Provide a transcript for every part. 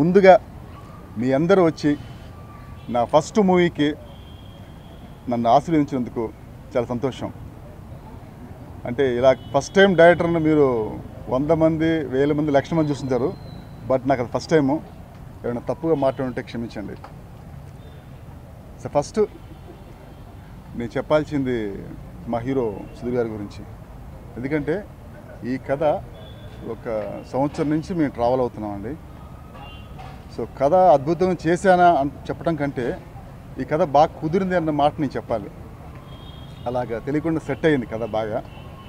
ముందుగా మీ అందరూ వచ్చి నా ఫస్ట్ మూవీకి నన్ను ఆశీర్వదించినందుకు చాలా సంతోషం అంటే ఇలా ఫస్ట్ టైం డైరెక్టర్ని మీరు వంద మంది వేల మంది లక్షల మంది చూస్తుంటారు బట్ నాకు అది ఫస్ట్ టైము ఏమైనా తప్పుగా మాట్లాడుంటే క్షమించండి సో ఫస్ట్ నేను చెప్పాల్సింది మా హీరో సుధీర్ గారి గురించి ఎందుకంటే ఈ కథ ఒక సంవత్సరం నుంచి మేము ట్రావెల్ అవుతున్నామండి సో కథ అద్భుతంగా చేశానా అని చెప్పడం కంటే ఈ కథ బాగా కుదిరింది అన్న మాట నేను చెప్పాలి అలాగా తెలియకుండా సెట్ అయ్యింది కథ బాగా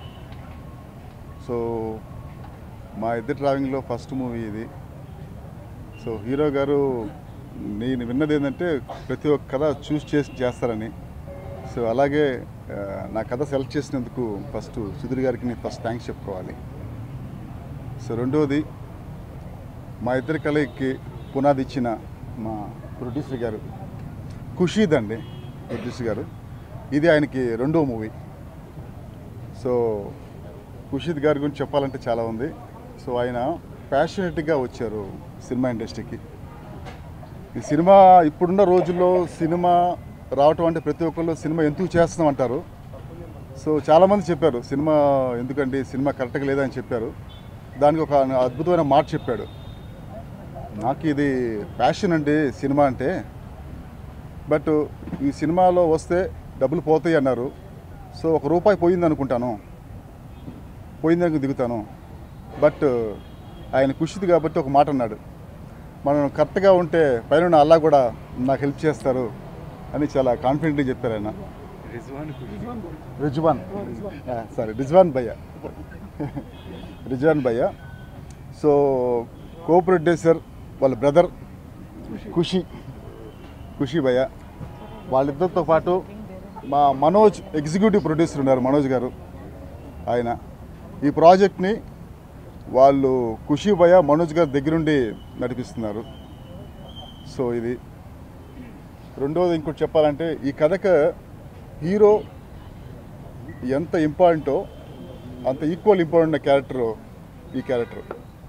సో మా ఇద్దరు ట్రావెలింగ్లో ఫస్ట్ మూవీ ఇది సో హీరో గారు నేను విన్నది ఏంటంటే ప్రతి ఒక్క కథ చూస్ చేసి చేస్తారని సో అలాగే ఆ, నా కథ సెలెక్ట్ చేసినందుకు ఫస్ట్ సుధీర్ గారికి నేను ఫస్ట్ థ్యాంక్స్ చెప్పుకోవాలి సో రెండవది మా ఇద్దరి కలయికి పునాది ఇచ్చిన మా ప్రొడ్యూసర్ గారు ఖుషీద్ అండి ప్రొడ్యూసర్ గారు ఇది ఆయనకి రెండో మూవీ సో ఖుషీద్ గారి గురించి చెప్పాలంటే చాలా ఉంది సో ఆయన ప్యాషనెట్గా వచ్చారు సినిమా ఇండస్ట్రీకి ఈ సినిమా ఇప్పుడున్న రోజుల్లో సినిమా రావటం అంటే ప్రతి ఒక్కళ్ళు సినిమా ఎందుకు చేస్తున్నాం అంటారు సో చాలామంది చెప్పారు సినిమా ఎందుకండి సినిమా కరెక్ట్గా లేదని చెప్పారు దానికి ఒక అద్భుతమైన మాట చెప్పాడు నాకు ఇది ప్యాషన్ అండి సినిమా అంటే బట్ ఈ సినిమాలో వస్తే డబ్బులు పోతాయి అన్నారు సో ఒక రూపాయి పోయింది అనుకుంటాను పోయిందని దిగుతాను బట్ ఆయన ఖుషిది కాబట్టి ఒక మాట అన్నాడు మనం కరెక్ట్గా ఉంటే పైన ఉన్న అల్లా కూడా నాకు హెల్ప్ చేస్తారు అని చాలా కాన్ఫిడెంట్గా చెప్పారు ఆయన రిజ్వాన్ సారీ రిజ్వాన్ భయ్య రిజ్వాన్ భయ్య సో కో ప్రొడ్యూసర్ వాళ్ళ బ్రదర్ ఖుషి ఖుషి భయ్య వాళ్ళిద్దరితో పాటు మా మనోజ్ ఎగ్జిక్యూటివ్ ప్రొడ్యూసర్ ఉన్నారు మనోజ్ గారు ఆయన ఈ ప్రాజెక్ట్ని వాళ్ళు ఖుషి భయ మనోజ్ గారి దగ్గరుండి నడిపిస్తున్నారు సో ఇది రెండోది ఇంకోటి చెప్పాలంటే ఈ కథకు హీరో ఎంత ఇంపార్టెంటో అంత ఈక్వల్ ఇంపార్టెంట్ క్యారెక్టర్ ఈ క్యారెక్టర్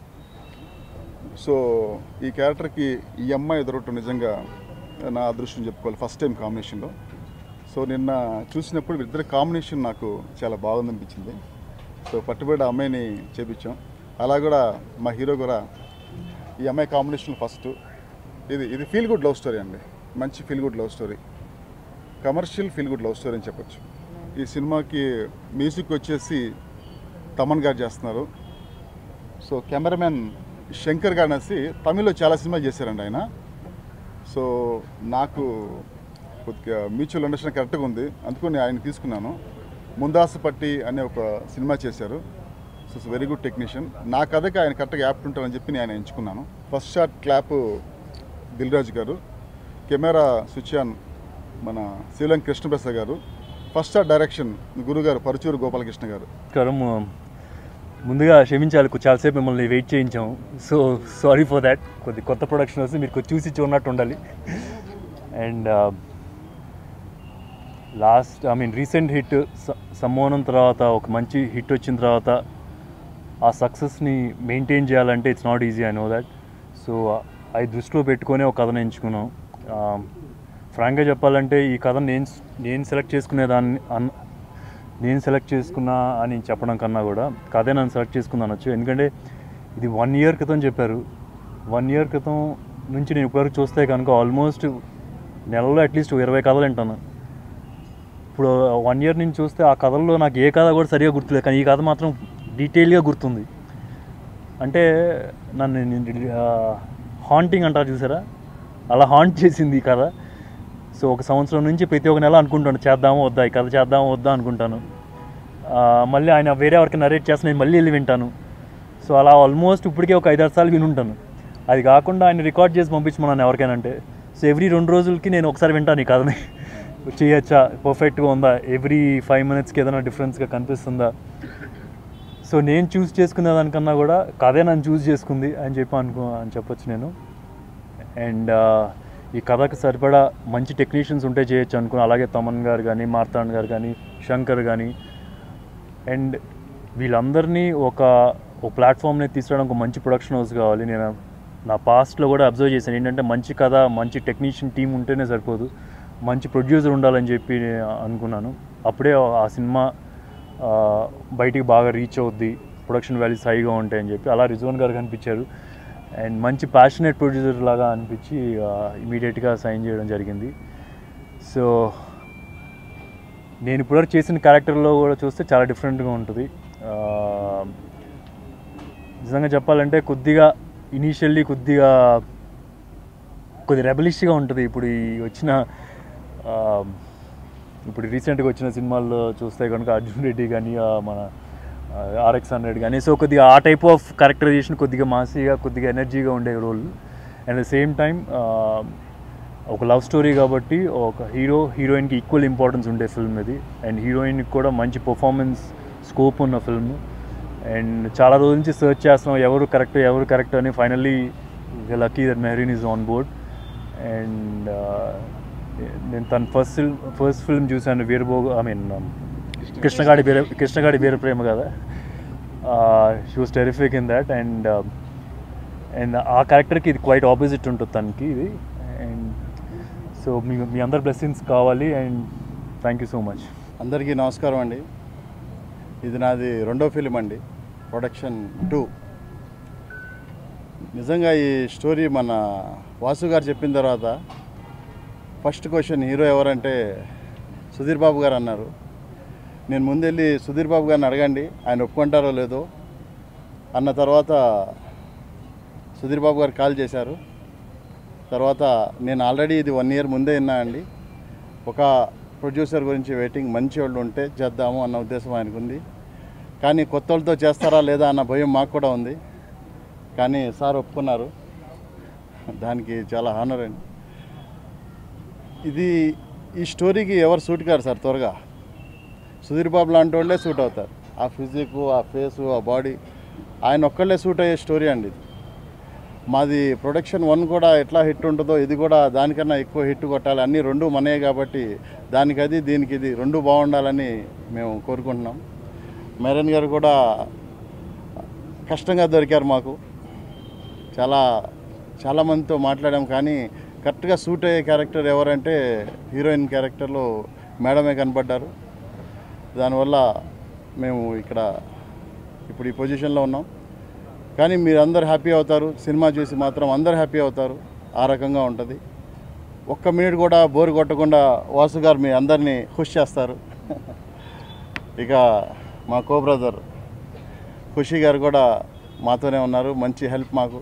సో ఈ క్యారెక్టర్కి ఈ అమ్మాయి దొరకటం నిజంగా నా అదృష్టం చెప్పుకోవాలి ఫస్ట్ టైం కాంబినేషన్లో సో నిన్న చూసినప్పుడు వీళ్ళిద్దరి కాంబినేషన్ నాకు చాలా బాగుందనిపించింది సో పట్టుబడి ఆ అమ్మాయిని చేపించాం అలా కూడా మా హీరో కూడా ఈ అమ్మాయి కాంబినేషన్ ఫస్ట్ ఇది ఇది ఫీల్ గుడ్ లవ్ స్టోరీ అండి మంచి feel good love story commercial feel good love story అని చెప్పొచ్చు ఈ సినిమాకి మ్యూజిక్ వచ్చేసి తమన్ గారు చేస్తున్నారు సో కెమెరామెన్ శంకర్ గారు అనేసి తమిళ్లో చాలా సినిమాలు చేశారండి ఆయన సో నాకు కొద్దిగా మ్యూచువల్ అండర్స్టాండింగ్ కరెక్ట్గా ఉంది అందుకని ఆయన తీసుకున్నాను ముందాసు పట్టి అనే ఒక సినిమా చేశారు సో వెరీ గుడ్ టెక్నీషియన్ నా కథకి ఆయన కరెక్ట్గా యాప్ట్ ఉంటారని చెప్పి నేను ఆయన ఎంచుకున్నాను ఫస్ట్ షాట్ క్లాప్ దిల్రాజు గారు కెమెరా స్విచ్ ఆన్ మన శివలం కృష్ణప్రసాద్ గారు ఫస్ట్ షాట్ డైరెక్షన్ గురుగారు పరుచూరు గోపాలకృష్ణ గారు నమస్కారం ముందుగా క్షమించాలి కొ- చాలాసేపు మిమ్మల్ని వెయిట్ చేయించాము సో సారీ ఫర్ దాట్ కొద్ది కొత్త ప్రొడక్షన్ వస్తే మీరు కొద్ది చూసి చూడనట్టు ఉండాలి and last I mean recent hit Sammohanam తర్వాత ఒక మంచి హిట్ వచ్చిన తర్వాత ఆ సక్సెస్ని మెయింటైన్ చేయాలంటే it's not easy I know that so అది దృష్టిలో పెట్టుకొని ఒక కథను ఎంచుకున్నాం ఫ్రాంక్గా చెప్పాలంటే ఈ కథను నేను నేను సెలెక్ట్ చేసుకునే దాన్ని అన్ నేను సెలెక్ట్ చేసుకున్నా అని చెప్పడం కన్నా కూడా కథే నన్ను సెలెక్ట్ చేసుకుందాను అనొచ్చు ఎందుకంటే ఇది వన్ ఇయర్ క్రితం చెప్పారు వన్ ఇయర్ క్రితం నుంచి నేను ఇప్పటివరకు చూస్తే కనుక ఆల్మోస్ట్ నెలలో అట్లీస్ట్ ఇరవై కథలు వింటాను ఇప్పుడు వన్ ఇయర్ నుంచి చూస్తే ఆ కథల్లో నాకు ఏ కథ కూడా సరిగా గుర్తులేదు కానీ ఈ కథ మాత్రం డీటెయిల్గా గుర్తుంది అంటే నన్ను హాంటింగ్ అంటారు చూసారా అలా హాంట్ చేసింది ఈ కథ సో ఒక సంవత్సరం నుంచి ప్రతి ఒక్క నెల అనుకుంటాను చేద్దామా వద్దా ఈ కథ చేద్దామా వద్దా అనుకుంటాను ఆ, మళ్ళీ ఆయన వేరే ఎవరికి నరేట్ చేస్తే నేను మళ్ళీ వెళ్ళి వింటాను సో అలా ఆల్మోస్ట్ ఇప్పటికే ఒక ఐదారు సార్లు విని ఉంటాను అది కాకుండా ఆయన రికార్డ్ చేసి పంపించమన్నాను ఎవరికైనా అంటే సో ఎవ్రీ రెండు రోజులకి నేను ఒకసారి వింటాను ఈ కథని చేయొచ్చా పర్ఫెక్ట్గా ఉందా ఎవ్రీ ఫైవ్ మినిట్స్కి ఏదైనా డిఫరెన్స్గా కనిపిస్తుందా సో నేను చూస్ చేసుకునే దానికన్నా కూడా కథే నన్ను చూస్ చేసుకుంది అని చెప్పి అనుకో అని చెప్పొచ్చు నేను అండ్ ఈ కథకు సరిపడా మంచి టెక్నీషియన్స్ ఉంటే చేయొచ్చు అనుకుని అలాగే తమన్ గారు కానీ మార్తాండ్ గారు కానీ శంకర్ కానీ అండ్ వీళ్ళందరినీ ఒక ఒక ప్లాట్ఫామ్ని తీసుకురావడానికి ఒక మంచి ప్రొడక్షన్ హౌస్ కావాలి నేను నా పాస్ట్లో కూడా అబ్జర్వ్ చేశాను ఏంటంటే మంచి కథ మంచి టెక్నీషియన్ టీం ఉంటేనే సరిపోదు మంచి ప్రొడ్యూసర్ ఉండాలని చెప్పి అనుకున్నాను అప్పుడే ఆ సినిమా ఆ, బయటికి బాగా రీచ్ అవుద్ది ప్రొడక్షన్ వాల్యూస్ హైగా ఉంటాయని చెప్పి అలా రిజోన్ గారు కనిపించారు అండ్ మంచి ప్యాషనేట్ ప్రొడ్యూసర్ లాగా అనిపించి ఇమీడియట్గా సైన్ చేయడం జరిగింది సో నేను ఇప్పటివరకు చేసిన క్యారెక్టర్లో కూడా చూస్తే చాలా డిఫరెంట్గా ఉంటుంది ఆ, నిజంగా చెప్పాలంటే కొద్దిగా ఇనీషియల్లీ కొద్దిగా కొద్ది రెబలిష్గా ఉంటుంది ఇప్పుడు ఈ వచ్చిన ఆ, ఇప్పుడు రీసెంట్గా వచ్చిన సినిమాల్లో చూస్తే కనుక అర్జున్ రెడ్డి కానీ ఆ, మన ఆర్ఎక్స్ హండ్రెడ్ కానీ సో కొద్దిగా ఆ టైప్ ఆఫ్ క్యారెక్టరైజేషన్ కొద్దిగా మాసీగా కొద్దిగా ఎనర్జీగా ఉండే role and the same time ఒక లవ్ స్టోరీ కాబట్టి ఒక హీరో హీరోయిన్కి ఈక్వల్ ఇంపార్టెన్స్ ఉండే ఫిల్మ్ ఇది అండ్ హీరోయిన్కి కూడా మంచి పర్ఫార్మెన్స్ స్కోప్ ఉన్న ఫిల్మ్ అండ్ చాలా రోజుల నుంచి సెర్చ్ చేస్తున్నాం ఎవరు కరెక్ట్ ఎవరు కరెక్ట్ అని finally lucky that Mehreen is on board and నేను తన ఫస్ట్ ఫిల్మ్ ఫస్ట్ ఫిల్మ్ చూశాను వీరభోగ ఐ మీన్ కృష్ణగాడి వీర కృష్ణగాడి వీర ప్రేమ కదా she was terrific in that and and ఆ క్యారెక్టర్కి ఇది క్వైట్ ఆపోజిట్ ఉంటుంది తనకి ఇది అండ్ సో మీ మీ అందరి బ్లెస్సింగ్స్ కావాలి and thank you so much అందరికీ నమస్కారం అండి ఇది నాది రెండో ఫిలిం అండి ప్రొడక్షన్ టూ నిజంగా ఈ స్టోరీ మన వాసు గారు చెప్పిన తర్వాత ఫస్ట్ క్వశ్చన్ హీరో ఎవరంటే సుధీర్ బాబు గారు అన్నారు నేను ముందెళ్ళి సుధీర్ బాబు గారిని అడగండి ఆయన ఒప్పుకుంటారో లేదో అన్న తర్వాత సుధీర్ బాబు గారు కాల్ చేశారు తర్వాత నేను ఆల్రెడీ ఇది వన్ ఇయర్ ముందే విన్నా అండి ఒక ప్రొడ్యూసర్ గురించి వెయిటింగ్ మంచి వాళ్ళు ఉంటే చేద్దాము అన్న ఉద్దేశం ఆయనకు ఉంది కానీ కొత్త వాళ్ళతో చేస్తారా లేదా అన్న భయం మాకు కూడా ఉంది కానీ సార్ ఒప్పుకున్నారు దానికి చాలా హానర్ అండి ఇది ఈ స్టోరీకి ఎవరు సూట్ కారు సార్ త్వరగా సుధీర్ బాబు లాంటి వాళ్ళే సూట్ అవుతారు ఆ ఫిజిక్ ఆ ఫేసు ఆ బాడీ ఆయన ఒక్కళ్ళే సూట్ అయ్యే స్టోరీ అండి ఇది మాది ప్రొడక్షన్ వన్ కూడా ఎట్లా హిట్ ఉంటుందో ఇది కూడా దానికన్నా ఎక్కువ హిట్ కొట్టాలి అన్నీ రెండు మనయే కాబట్టి దానికి అది దీనికి ఇది రెండు బాగుండాలని మేము కోరుకుంటున్నాం మెరన్ గారు కూడా కష్టంగా దొరికారు మాకు చాలా చాలా మందితో మాట్లాడాం కానీ కరెక్ట్గా సూట్ అయ్యే క్యారెక్టర్ ఎవరంటే హీరోయిన్ క్యారెక్టర్లో మేడమే కనపడ్డారు దానివల్ల మేము ఇక్కడ ఇప్పుడు ఈ పొజిషన్లో ఉన్నాం కానీ మీరు అందరు హ్యాపీ అవుతారు సినిమా చూసి మాత్రం అందరు హ్యాపీ అవుతారు ఆ రకంగా ఉంటుంది ఒక్క మినిట్ కూడా బోర్ కొట్టకుండా వాసు గారు మీ అందరినీ ఖుష్ చేస్తారు ఇక మా కో బ్రదర్ ఖుషి గారు కూడా మాతోనే ఉన్నారు మంచి హెల్ప్ మాకు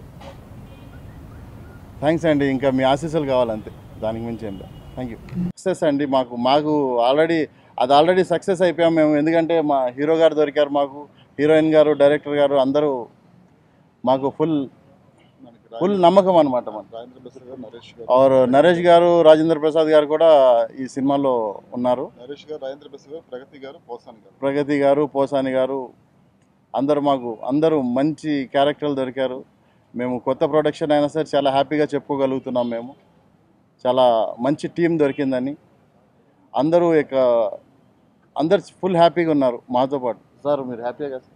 థ్యాంక్స్ అండి ఇంకా మీ ఆశీస్సులు కావాలంతే దానికి మించి ఏం లేదు థ్యాంక్ యూ సక్సెస్ అండి మాకు మాకు ఆల్రెడీ అది ఆల్రెడీ సక్సెస్ అయిపోయాం మేము ఎందుకంటే మా హీరో గారు దొరికారు మాకు హీరోయిన్ గారు డైరెక్టర్ గారు అందరూ మాకు ఫుల్ ఫుల్ నమ్మకం అనమాట మాకు రాజేంద్ర ప్రసాద్ గారు నరేష్ గారు और నరేష్ గారు రాజేంద్ర ప్రసాద్ గారు కూడా ఈ సినిమాలో ఉన్నారు నరేష్ గారు రాజేంద్ర ప్రసాద్ గారు ప్రగతి గారు పోసాన్ గారు ప్రగతి గారు పోసాని గారు అందరూ మాకు అందరూ మంచి క్యారెక్టర్లు దొరికారు మేము కొత్త ప్రొడక్షన్ అయినా సరే చాలా హ్యాపీగా చెప్పుకోగలుగుతున్నాం మేము చాలా మంచి టీం దొరికిందని అందరూ ఇక అందరు ఫుల్ హ్యాపీగా ఉన్నారు మాతో పాటు సార్ మీరు హ్యాపీగా కదా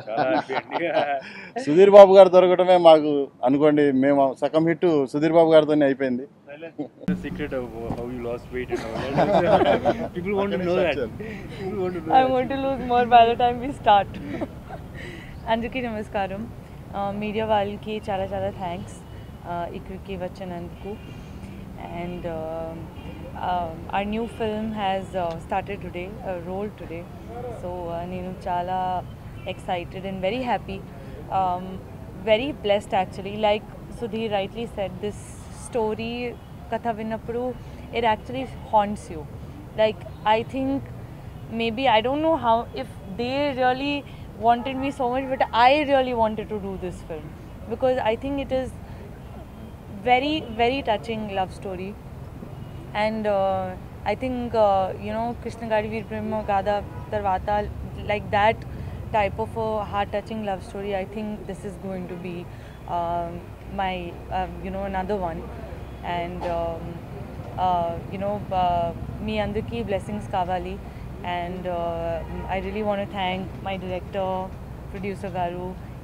సుధీర్ బాబు గారు దొరకడమే మాకు అనుకోండి మేము సగం హిట్ సుధీర్ బాబు గారితోనే అయిపోయింది secret how you lost weight people want to know that people want to I'm going to lose more by the time we start. అందరికీ నమస్కారం మీడియా వాళ్ళకి చాలా చాలా థ్యాంక్స్ ఇక్కడికి వచ్చినందుకు and our new film has started today role today so నేను చాలా excited and very happy very blessed actually like Sudheer rightly set this story కథ విన్నప్పుడు it actually haunts you like I think maybe I don't know how if they really wanted me so much, but I really wanted to do this film because I think it is very very touching love story, and uh, I think uh, you know Krishna Gadi Veer Prema Gada Tarvata like that type of a heart touching love story. I think this is going to be um, my um, you know another one, and. Um, uh, you know, uh, me అందరికీ blessings కావాలి and uh, I really want to thank my director, producer Garu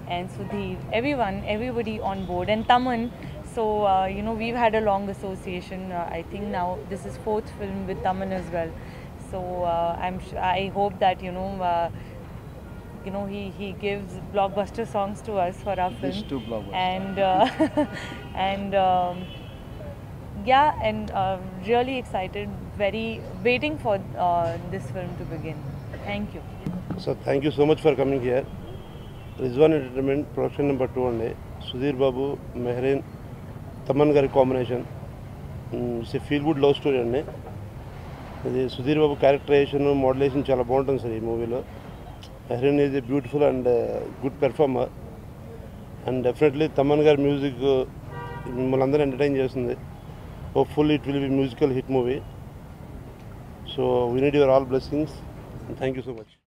and Sudhir, everyone, everybody on board, and Taman. So uh, you know we've had a long association. Uh, I think now this is fourth film with Taman as well. So uh, I'm sh- I hope that you know. Uh, you know he, he gives blockbuster songs to us for our film These two blockbusters. and uh, and um, yeah and uh, really excited very waiting for uh, this film to begin thank you so thank you so much for coming here Rizwan entertainment production number two అండి సుధీర్ బాబు మెహరీన్ తమన్ గారి combination it's a feel good love story అండి ఇది సుధీర్ బాబు characterisation మోడలేషన్ చాలా బాగుంటుంది sir ఈ మూవీలో Mehreen is a beautiful and good performer and definitely Thaman గారి music మిమ్మల్ని అందరూ ఎంటర్టైన్ చేస్తుంది hopeful it will be musical hit movie so we need your all blessings thank you so much